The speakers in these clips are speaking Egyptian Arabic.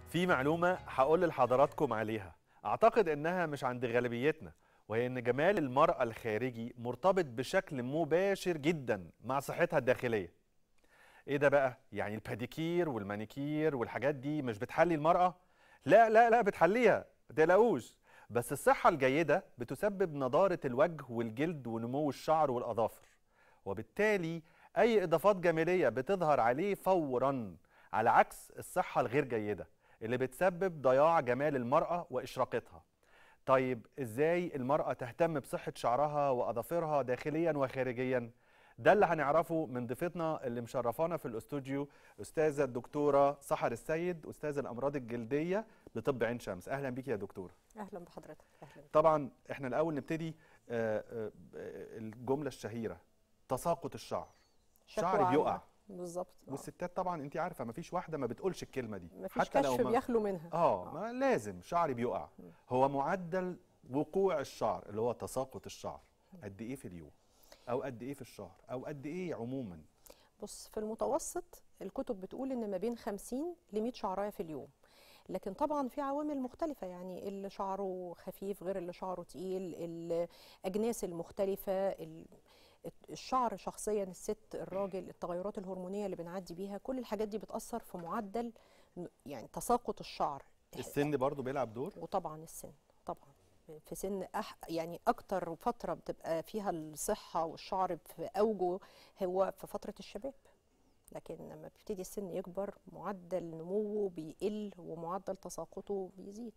في معلومة هقول لحضراتكم عليها أعتقد إنها مش عند غالبيتنا وهي إن جمال المرأة الخارجي مرتبط بشكل مباشر جدا مع صحتها الداخلية إيه ده بقى؟ يعني الباديكير والمانيكير والحاجات دي مش بتحلي المرأة؟ لا لا لا بتحليها ما تقلقوش بس الصحة الجيدة بتسبب نضارة الوجه والجلد ونمو الشعر والأظافر وبالتالي أي إضافات جمالية بتظهر عليه فورا على عكس الصحة الغير جيدة اللي بتسبب ضياع جمال المرأة وإشراقتها طيب إزاي المرأة تهتم بصحة شعرها وأظافرها داخليا وخارجيا ده اللي هنعرفه من ضيفتنا اللي مشرفانا في الاستوديو أستاذة الدكتورة سحر السيد أستاذ الأمراض الجلدية بطب عين شمس أهلا بيك يا دكتورة اهلا بحضرتك اهلا طبعا احنا الأول نبتدي آه، آه، الجملة الشهيرة تساقط الشعر شكوى شعري عامة. بيقع بالظبط آه. والستات طبعا انت عارفه مفيش واحده ما بتقولش الكلمه دي مفيش حتى لو كشف ما- بيخلو منها اه ما لازم شعري بيقع هو معدل وقوع الشعر اللي هو تساقط الشعر قد ايه في اليوم او قد ايه في الشهر او قد ايه عموما بص في المتوسط الكتب بتقول ان ما بين 50 ل 100 شعرايه في اليوم لكن طبعا في عوامل مختلفة يعني اللي شعره خفيف غير اللي شعره تقيل الأجناس المختلفة ال- الشعر شخصيا الست الراجل التغيرات الهرمونية اللي بنعدي بيها كل الحاجات دي بتأثر في معدل يعني تساقط الشعر السن برضو بيلعب دور وطبعا السن طبعا في سن أح يعني اكتر فتره بتبقى فيها الصحه والشعر في اوجه هو في فتره الشباب لكن لما بيبتدي السن يكبر معدل نموه بيقل ومعدل تساقطه بيزيد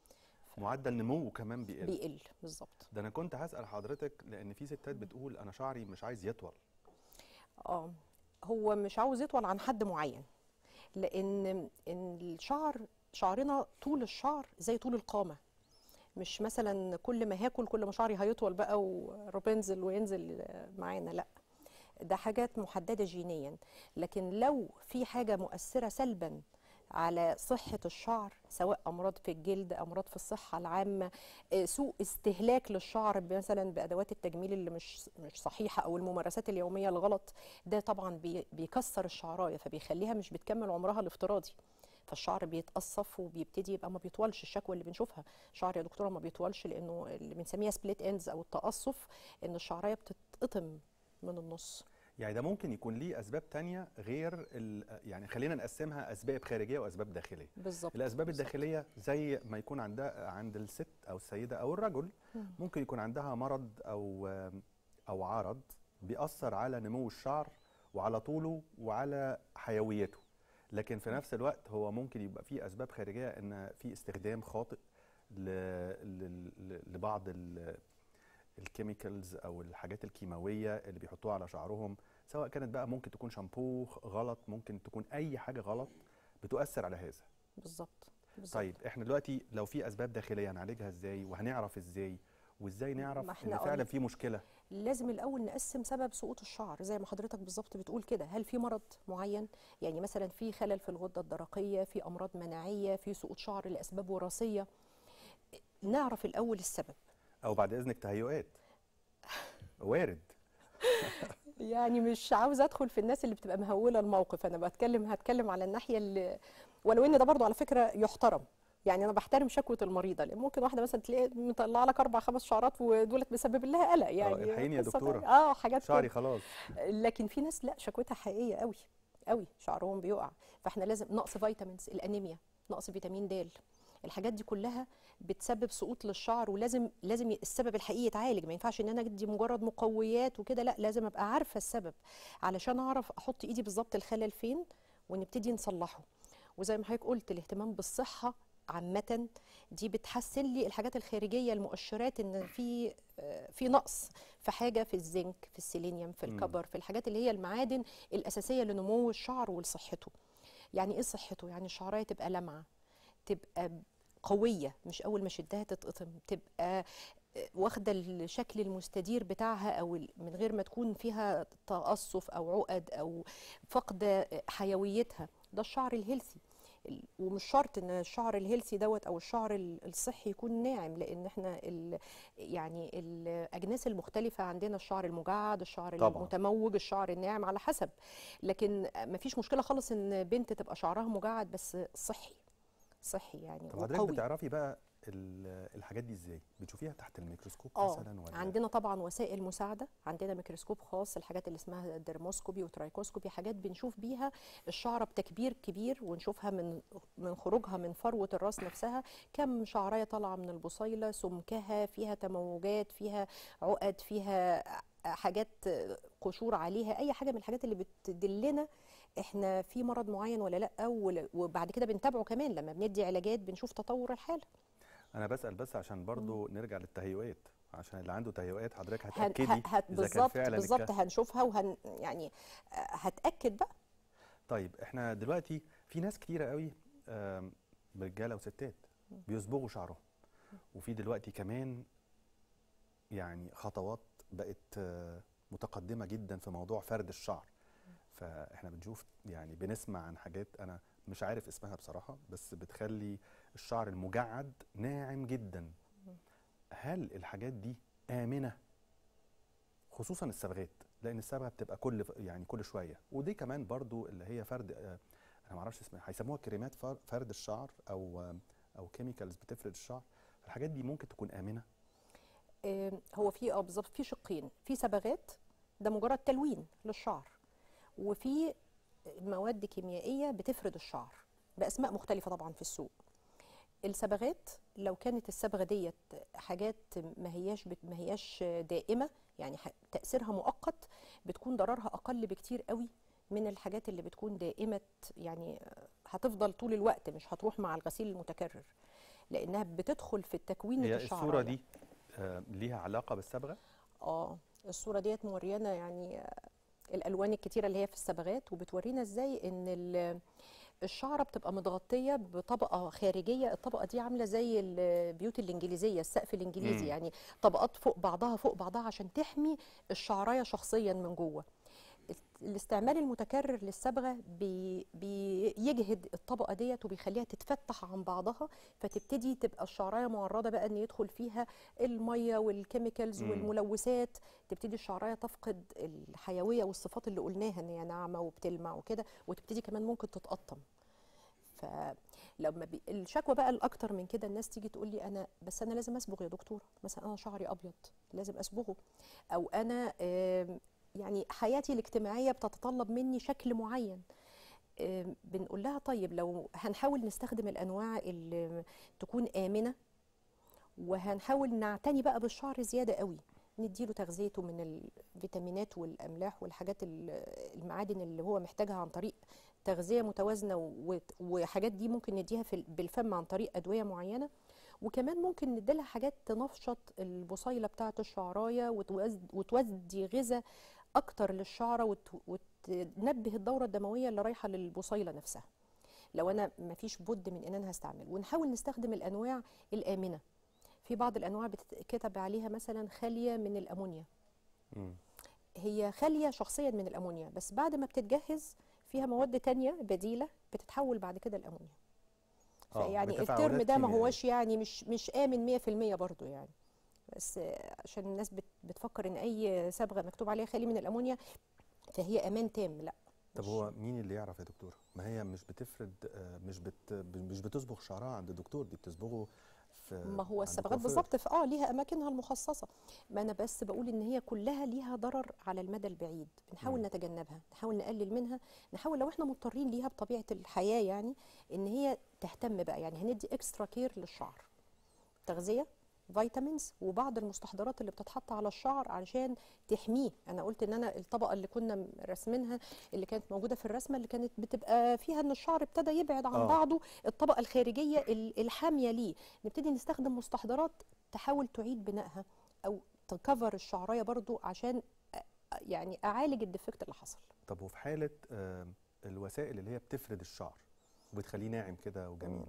معدل نموه كمان بيقل بيقل بالظبط ده انا كنت هسال حضرتك لان في ستات بتقول انا شعري مش عايز يطول اه هو مش عاوز يطول عن حد معين لان ان الشعر شعرنا طول الشعر زي طول القامه مش مثلا كل ما هاكل كل ما شعري هيطول بقى ورابنزل وينزل معانا لا ده حاجات محدده جينيا لكن لو في حاجه مؤثره سلبا على صحة الشعر سواء أمراض في الجلد أمراض في الصحة العامة آه، سوء استهلاك للشعر مثلا بأدوات التجميل اللي مش مش صحيحة أو الممارسات اليومية الغلط ده طبعا بي- بيكسر الشعراية فبيخليها مش بتكمل عمرها الافتراضي فالشعر بيتقصف وبيبتدي يبقى ما بيطولش الشكوى اللي بنشوفها شعر يا دكتوره ما بيطولش لانه اللي بنسميها سبليت اندز او التقصف ان الشعرايه بتتقطم من النص يعني ده ممكن يكون ليه اسباب تانية غير ال- يعني خلينا نقسمها اسباب خارجيه واسباب داخليه بالظبط الاسباب بالظبط. الداخليه زي ما يكون عندها عند الست او السيده او الرجل ممكن يكون عندها مرض او او عرض بيأثر على نمو الشعر وعلى طوله وعلى حيويته لكن في نفس الوقت هو ممكن يبقى فيه اسباب خارجيه ان في استخدام خاطئ ل... ل... ل- لبعض ال... الكيميكالز او الحاجات الكيماويه اللي بيحطوها على شعرهم سواء كانت بقى ممكن تكون شامبو غلط ممكن تكون اي حاجه غلط بتؤثر على هذا بالظبط بالظبط. طيب احنا دلوقتي لو في اسباب داخليه هنعالجها ازاي وهنعرف ازاي وازاي نعرف ما احنا ان فعلا قلنا. في مشكله لازم الاول نقسم سبب سقوط الشعر زي ما حضرتك بالظبط بتقول كده هل في مرض معين يعني مثلا في خلل في الغده الدرقيه في امراض مناعيه في سقوط شعر لاسباب وراثيه نعرف الاول السبب او بعد اذنك تهيؤات وارد يعني مش عاوزه ادخل في الناس اللي بتبقى مهوله الموقف انا بتكلم هتكلم على الناحيه اللي ولو ان ده برضو على فكره يحترم يعني انا بحترم شكوى المريضه لان ممكن واحده مثلا تلاقي مطلعه لك اربع خمس شعرات ودولت مسبب لها قلق يعني الحقيني يا قصة دكتورة. تانية. اه حاجات شعري كده. خلاص لكن في ناس لا شكوتها حقيقيه قوي قوي شعرهم بيقع فاحنا لازم نقص فيتامينز الانيميا نقص فيتامين د الحاجات دي كلها بتسبب سقوط للشعر ولازم لازم السبب الحقيقي يتعالج ما ينفعش ان انا ادي مجرد مقويات وكده لا لازم ابقى عارفه السبب علشان اعرف احط ايدي بالظبط الخلل فين ونبتدي نصلحه وزي ما حضرتك قلت الاهتمام بالصحه عامة دي بتحسن لي الحاجات الخارجية المؤشرات ان في آه، في نقص في حاجة في الزنك في السيلينيوم في الكبر في الحاجات اللي هي المعادن الأساسية لنمو الشعر ولصحته يعني ايه صحته يعني الشعرايه تبقى لامعه تبقى قويه مش اول ما شدها تتقطم تبقى واخده الشكل المستدير بتاعها او ال- من غير ما تكون فيها تقصف او عقد او فقد حيويتها ده الشعر الهيلثي ال- ومش شرط ان الشعر الهيلثي دوت او الشعر ال- الصحي يكون ناعم لان احنا ال يعني الاجناس المختلفه عندنا الشعر المجعد الشعر طبعاً. المتموج الشعر الناعم على حسب لكن مفيش مشكله خالص ان بنت تبقى شعرها مجعد بس صحي صحي يعني طب حضرتك وقوي بتعرفي بقى ال- الحاجات دي ازاي بتشوفيها تحت الميكروسكوب اه مثلا ولا عندنا طبعا وسائل مساعده عندنا ميكروسكوب خاص الحاجات اللي اسمها درموسكوبي وترايكوسكوبي حاجات بنشوف بيها الشعره بتكبير كبير ونشوفها من من خروجها من فروه الراس نفسها كم شعرايه طالعه من البصيله سمكها فيها تموجات فيها عقد فيها حاجات قشور عليها اي حاجه من الحاجات اللي بتدلنا احنا في مرض معين ولا لا ول- وبعد كده بنتابعه كمان لما بندي علاجات بنشوف تطور الحاله انا بسال بس عشان برضو نرجع للتهيؤات عشان اللي عنده تهيؤات حضرتك هن هتاكدي ه- هت اذا كان بالظبط فعلا بالظبط الك- هنشوفها وهن يعني آه، هتاكد بقى طيب احنا دلوقتي في ناس كتيره قوي آم، رجاله وستات بيصبغوا شعرهم وفي دلوقتي كمان يعني خطوات بقت آه، متقدمه جدا في موضوع فرد الشعر فاحنا بنشوف يعني بنسمع عن حاجات انا مش عارف اسمها بصراحه بس بتخلي الشعر المجعد ناعم جدا هل الحاجات دي امنه خصوصا الصبغات لان الصبغه بتبقى كل ف- يعني كل شويه ودي كمان برضو اللي هي فرد آه، انا ما اعرفش اسمها هيسموها كريمات فر- فرد الشعر او آه، او كيميكالز بتفرد الشعر الحاجات دي ممكن تكون امنه آه، هو في اه بالظبط في شقين في صبغات ده مجرد تلوين للشعر وفي مواد كيميائيه بتفرد الشعر باسماء مختلفه طبعا في السوق الصبغات لو كانت الصبغه ديت حاجات ما هياش بت- ما هياش دائمه يعني ح- تاثيرها مؤقت بتكون ضررها اقل بكتير قوي من الحاجات اللي بتكون دائمه يعني هتفضل طول الوقت مش هتروح مع الغسيل المتكرر لانها بتدخل في التكوين هي الشعر الصوره دي آه، ليها علاقه بالصبغه اه الصوره ديت موريانا يعني آه، الالوان الكتيره اللي هي في الصبغات وبتورينا ازاي ان ال- الشعره بتبقى متغطيه بطبقه خارجيه الطبقه دي عامله زي البيوت الانجليزيه السقف الانجليزي مم. يعني طبقات فوق بعضها فوق بعضها عشان تحمي الشعرايه شخصيا من جوه الاستعمال المتكرر للصبغه بي بيجهد الطبقه ديت وبيخليها تتفتح عن بعضها فتبتدي تبقى الشعرايه معرضه بقى ان يدخل فيها الميه والكيميكالز مم. والملوثات تبتدي الشعرايه تفقد الحيويه والصفات اللي قلناها ان هي ناعمه وبتلمع وكده وتبتدي كمان ممكن تتقطم فلما بي... الشكوى بقى الاكتر من كده الناس تيجي تقول لي انا بس انا لازم اصبغ يا دكتوره مثلا انا شعري ابيض لازم اصبغه او انا آم، يعني حياتي الاجتماعيه بتتطلب مني شكل معين آم، بنقول لها طيب لو هنحاول نستخدم الانواع اللي تكون امنه وهنحاول نعتني بقى بالشعر زياده قوي نديله تغذيته من الفيتامينات والاملاح والحاجات ال- المعادن اللي هو محتاجها عن طريق تغذيه متوازنه و- وحاجات دي ممكن نديها في ال- بالفم عن طريق ادويه معينه وكمان ممكن نديلها حاجات تنشط البصيله بتاعه الشعرايه وتوز- وتودي غذاء اكتر للشعره وت- وتنبه الدوره الدمويه اللي رايحه للبصيله نفسها لو انا مفيش بد من ان انا هستعمل ونحاول نستخدم الانواع الامنه في بعض الانواع بتتكتب عليها مثلا خاليه من الامونيا مم. هي خاليه شخصيا من الامونيا بس بعد ما بتتجهز فيها مواد تانية بديله بتتحول بعد كده الامونيا آه، فيعني بتفاعلات الترم ده ما كيميائية. هوش يعني مش مش امن 100% برضو يعني بس آه، عشان الناس بت بتفكر ان اي صبغه مكتوب عليها خالي من الامونيا فهي امان تام لا طب مش- هو مين اللي يعرف يا دكتور ما هي مش بتفرد آه، مش بت مش بتصبغ شعرها عند دكتور دي بتصبغه في ما هو عند الصبغات كوافير. بالظبط في اه ليها اماكنها المخصصه ما انا بس بقول ان هي كلها ليها ضرر على المدى البعيد بنحاول مم. نتجنبها نحاول نقلل منها نحاول لو احنا مضطرين ليها بطبيعه الحياه يعني ان هي تهتم بقى يعني هندي اكسترا كير للشعر تغذيه فيتامينز وبعض المستحضرات اللي بتتحط على الشعر علشان تحميه انا قلت ان انا الطبقه اللي كنا راسمينها اللي كانت موجوده في الرسمه اللي كانت بتبقى فيها ان الشعر ابتدى يبعد عن آه. بعضه الطبقه الخارجيه ال- الحاميه ليه نبتدي نستخدم مستحضرات تحاول تعيد بنائها او تكفر الشعرايه برضو عشان أ- يعني اعالج الديفكت اللي حصل طب وفي حاله آه، الوسائل اللي هي بتفرد الشعر وبتخليه ناعم كده وجميل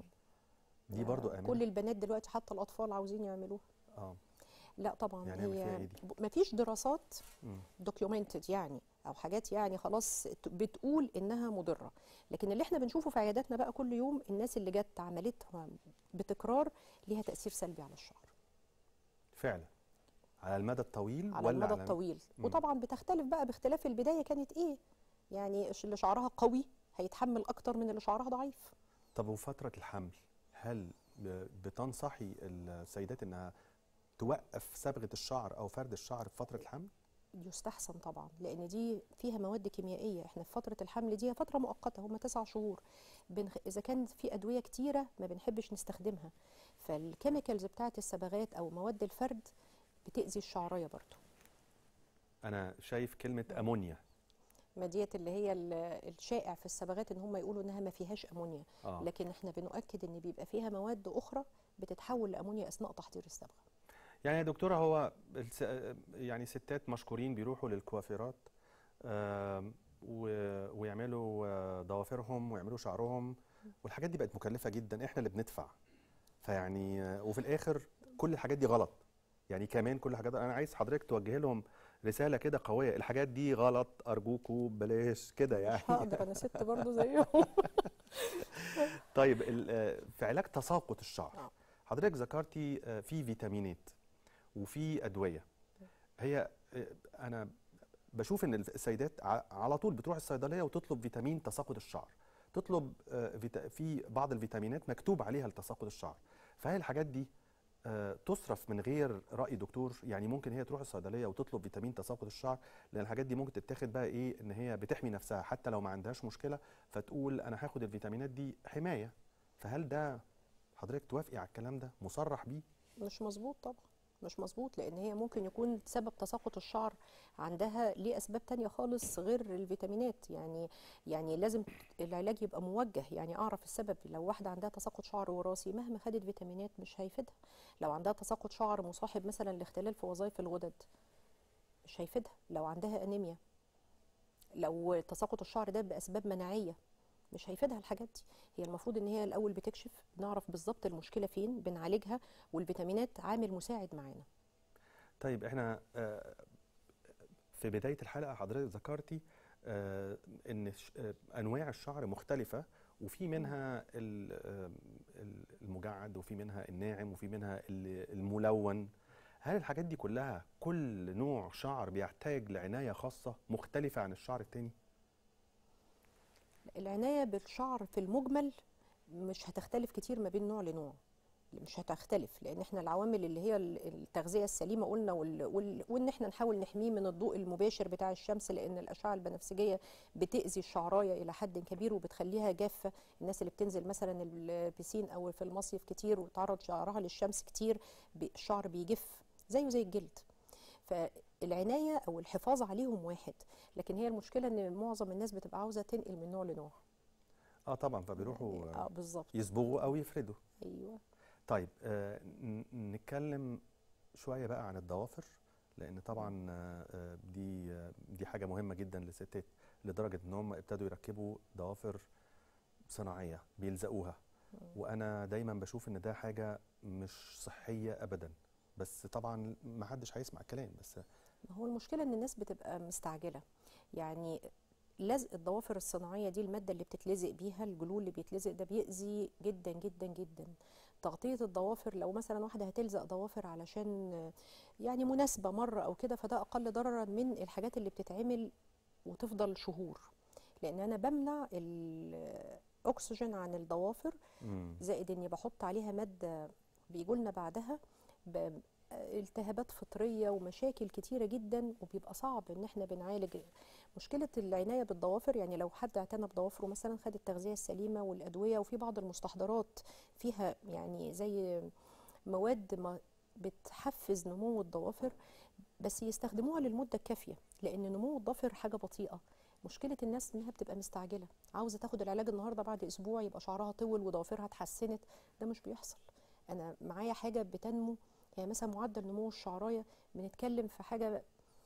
دي برضو آه، امنه كل البنات دلوقتي حتى الاطفال عاوزين يعملوها اه لا طبعا يعني نعمل فيها هي إيه دي؟ ما فيش دراسات مم. دوكيومنتد يعني او حاجات يعني خلاص ت- بتقول انها مضره لكن اللي احنا بنشوفه في عياداتنا بقى كل يوم الناس اللي جت عملتها بتكرار ليها تاثير سلبي على الشعر فعلا على المدى الطويل على ولا المدى على الطويل مم. وطبعا بتختلف بقى باختلاف البدايه كانت ايه يعني اللي شعرها قوي هيتحمل اكتر من اللي شعرها ضعيف طب وفتره الحمل هل ب- بتنصحي السيدات انها توقف صبغه الشعر او فرد الشعر في فتره الحمل يستحسن طبعا لان دي فيها مواد كيميائيه احنا في فتره الحمل دي فتره مؤقته هم تسع شهور بنخ... اذا كان في ادويه كتيره ما بنحبش نستخدمها فالكيميكالز بتاعه الصبغات او مواد الفرد بتاذي الشعريه برضو انا شايف كلمه امونيا ما ديت اللي هي ال- الشائع في الصبغات ان هم يقولوا انها ما فيهاش امونيا اه لكن احنا بنؤكد ان بيبقى فيها مواد اخرى بتتحول لامونيا اثناء تحضير الصبغه يعني يا دكتوره هو الس... يعني ستات مشكورين بيروحوا للكوافيرات آم، و... ويعملوا آه، ضوافرهم ويعملوا شعرهم والحاجات دي بقت مكلفه جدا احنا اللي بندفع فيعني آه، وفي الاخر كل الحاجات دي غلط يعني كمان كل الحاجات انا عايز حضرتك توجه لهم رساله كده قويه الحاجات دي غلط ارجوكوا بلاش كده يعني مش هقدر انا ست برضو زيهم طيب ال- آه، في علاج تساقط الشعر آه. حضرتك ذكرتي آه، في فيتامينات وفي ادويه هي آه، انا بشوف ان السيدات ع- على طول بتروح الصيدليه وتطلب فيتامين تساقط الشعر تطلب آه، فيتا- في بعض الفيتامينات مكتوب عليها لتساقط الشعر فهل الحاجات دي آه، تصرف من غير راي دكتور يعني ممكن هي تروح الصيدليه وتطلب فيتامين تساقط الشعر لان الحاجات دي ممكن تتاخد بقى ايه ان هي بتحمي نفسها حتى لو ما عندهاش مشكله فتقول انا هاخد الفيتامينات دي حمايه فهل ده حضرتك توافقي على الكلام ده مصرح بيه مش مظبوط طبعا مش مظبوط لان هي ممكن يكون سبب تساقط الشعر عندها ليه اسباب تانية خالص غير الفيتامينات يعني يعني لازم العلاج يبقى موجه يعني اعرف السبب لو واحده عندها تساقط شعر وراثي مهما خدت فيتامينات مش هيفيدها لو عندها تساقط شعر مصاحب مثلا لاختلال في وظائف الغدد مش هيفيدها لو عندها انيميا لو تساقط الشعر ده باسباب مناعيه مش هيفيدها الحاجات دي هي المفروض ان هي الاول بتكشف نعرف بالظبط المشكله فين بنعالجها والفيتامينات عامل مساعد معانا طيب احنا آه، في بدايه الحلقه حضرتك ذكرتي آه، ان الش- آه، انواع الشعر مختلفه وفي منها ال- آه، ال- المجعد وفي منها الناعم وفي منها ال- الملون هل الحاجات دي كلها كل نوع شعر بيحتاج لعنايه خاصه مختلفه عن الشعر التاني العنايه بالشعر في المجمل مش هتختلف كتير ما بين نوع لنوع مش هتختلف لان احنا العوامل اللي هي ال- التغذيه السليمه قلنا وال... وال... وان احنا نحاول نحميه من الضوء المباشر بتاع الشمس لان الاشعه البنفسجيه بتاذي الشعرايه الى حد كبير وبتخليها جافه الناس اللي بتنزل مثلا البسين او في المصيف كتير وتعرض شعرها للشمس كتير بي- الشعر بيجف زيه زي الجلد فالعنايه او الحفاظ عليهم واحد لكن هي المشكله ان معظم الناس بتبقى عاوزه تنقل من نوع لنوع اه طبعا فبيروحوا اه آه، بالظبط يصبغوا او يفردوا ايوه طيب آه، ن- نتكلم شويه بقى عن الضوافر لان طبعا آه، آه، دي آه، دي حاجه مهمه جدا للستات لدرجه ان هم ابتدوا يركبوا ضوافر صناعيه بيلزقوها وانا دايما بشوف ان ده حاجه مش صحيه ابدا بس طبعا ما حدش هيسمع الكلام بس ما هو المشكله ان الناس بتبقى مستعجله يعني لزق الضوافر الصناعيه دي الماده اللي بتتلزق بيها الجلو اللي بيتلزق ده بيأذي جدا جدا جدا تغطيه الضوافر لو مثلا واحده هتلزق ضوافر علشان يعني مناسبه مره او كده فده اقل ضررا من الحاجات اللي بتتعمل وتفضل شهور لان انا بمنع الاكسجين عن الضوافر مم. زائد اني بحط عليها ماده بيجولنا بعدها ب- التهابات فطريه ومشاكل كتيره جدا وبيبقى صعب ان احنا بنعالج مشكله العنايه بالضوافر يعني لو حد اعتنى بضوافره مثلا خد التغذيه السليمه والادويه وفي بعض المستحضرات فيها يعني زي مواد ما بتحفز نمو الضوافر بس يستخدموها للمده الكافيه لان نمو الضفر حاجه بطيئه مشكله الناس انها بتبقى مستعجله عاوزه تاخد العلاج النهارده بعد اسبوع يبقى شعرها طول وضوافرها اتحسنت ده مش بيحصل انا معايا حاجه بتنمو يعني مثلا معدل نمو الشعرايه بنتكلم في حاجه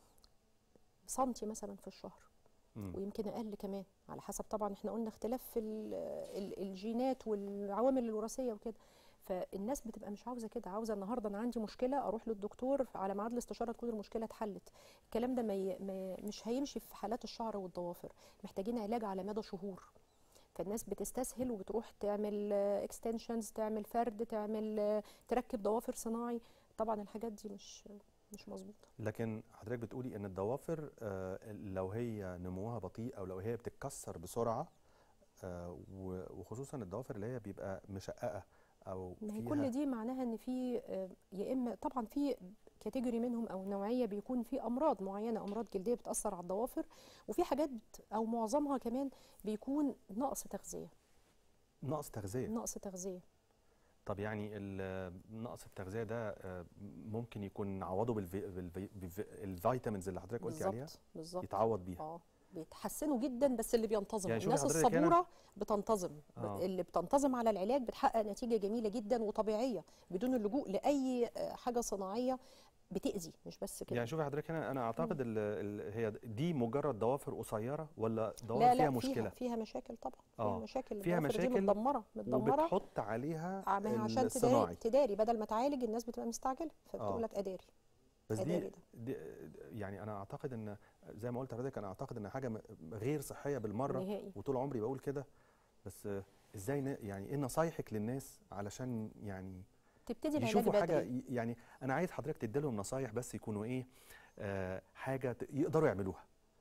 سنتي مثلا في الشهر مم. ويمكن اقل كمان على حسب طبعا احنا قلنا اختلاف في ال ال الجينات والعوامل الوراثيه وكده فالناس بتبقى مش عاوزه كده عاوزه النهارده انا عندي مشكله اروح للدكتور على ميعاد الاستشاره تكون المشكله اتحلت الكلام ده ما ي... ما مش هيمشي في حالات الشعر والضوافر محتاجين علاج على مدى شهور فالناس بتستسهل وبتروح تعمل اكستنشنز تعمل فرد تعمل آه، تركب ضوافر صناعي طبعا الحاجات دي مش مش مظبوطه لكن حضرتك بتقولي ان الضوافر آه، لو هي نموها بطيء او لو هي بتتكسر بسرعه آه، و- وخصوصا الضوافر اللي هي بيبقى مشققه او ما هي فيها كل دي معناها ان في آه، يا اما طبعا في كاتيجوري منهم او نوعيه بيكون في امراض معينه امراض جلديه بتاثر على الضوافر وفي حاجات بت- او معظمها كمان بيكون نقص تغذيه نقص تغذيه نقص تغذيه طب يعني ال- نقص التغذيه ده آه، ممكن يكون نعوضه بالفيتامينز اللي حضرتك قلتي عليها بالظبط بالظبط يتعوض بيها اه بيتحسنوا جدا بس اللي بينتظم يعني شوفي الناس حضرتك هنا- الصبوره بتنتظم آه. اللي بتنتظم على العلاج بتحقق نتيجه جميله جدا وطبيعيه بدون اللجوء لاي آه، حاجه صناعيه بتاذي مش بس كده يعني شوفي حضرتك هنا انا اعتقد ال ال هي دي مجرد ضوافر قصيره ولا ضوافر لا فيها لا مشكله فيها, فيها مشاكل طبعا فيها آه. مشاكل فيها الضوافر دي مشاكل متدمره متدمره وبتحط عليها عاملها عشان تداري, الصناعي تداري بدل ما تعالج الناس بتبقى مستعجله فبتقول آه. لك اداري بس دي, أداري ده. دي يعني انا اعتقد ان زي ما قلت لحضرتك انا اعتقد ان حاجه م- غير صحيه بالمره نهائي وطول عمري بقول كده بس آه، ازاي ن- يعني ايه نصايحك للناس علشان يعني تبتدي العلاج يشوفوا حاجه بدري ي- يعني انا عايز حضرتك تدي لهم نصايح بس يكونوا ايه آه حاجه ت- يقدروا يعملوها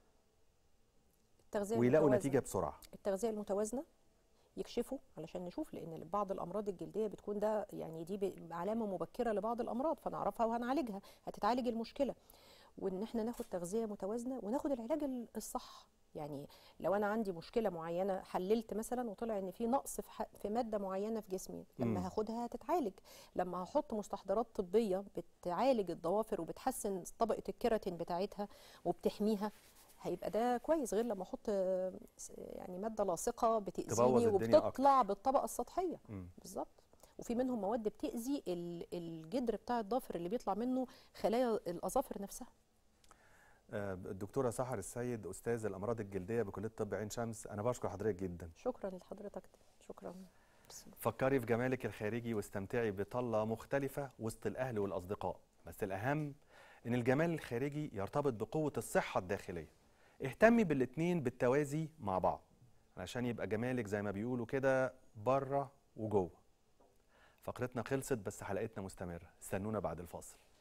التغذيه ويلاقوا المتوازنة. نتيجه بسرعه التغذيه المتوازنه يكشفوا علشان نشوف لان بعض الامراض الجلديه بتكون ده يعني دي ب- علامه مبكره لبعض الامراض فنعرفها وهنعالجها هتتعالج المشكله وان احنا ناخد تغذيه متوازنه وناخد العلاج ال- الصح يعني لو انا عندي مشكله معينه حللت مثلا وطلع ان في نقص في, ح- في ماده معينه في جسمي مم. لما هاخدها هتتعالج لما هحط مستحضرات طبيه بتعالج الضوافر وبتحسن طبقه الكيراتين بتاعتها وبتحميها هيبقى ده كويس غير لما احط آه، س- يعني ماده لاصقه بتاذيني الدنيا أكتر. وبتطلع بالطبقه السطحيه مم. بالظبط وفي منهم مواد بتاذي ال- الجدر بتاع الضافر اللي بيطلع منه خلايا الاظافر نفسها آه، الدكتوره سحر السيد استاذ الامراض الجلديه بكليه طب عين شمس انا بشكر حضرتك جدا شكرا لحضرتك شكرا فكري في جمالك الخارجي واستمتعي بطلة مختلفة وسط الأهل والأصدقاء بس الأهم إن الجمال الخارجي يرتبط بقوة الصحة الداخلية اهتمي بالاتنين بالتوازي مع بعض علشان يبقى جمالك زي ما بيقولوا كده بره وجوه فقرتنا خلصت بس حلقتنا مستمرة استنونا بعد الفاصل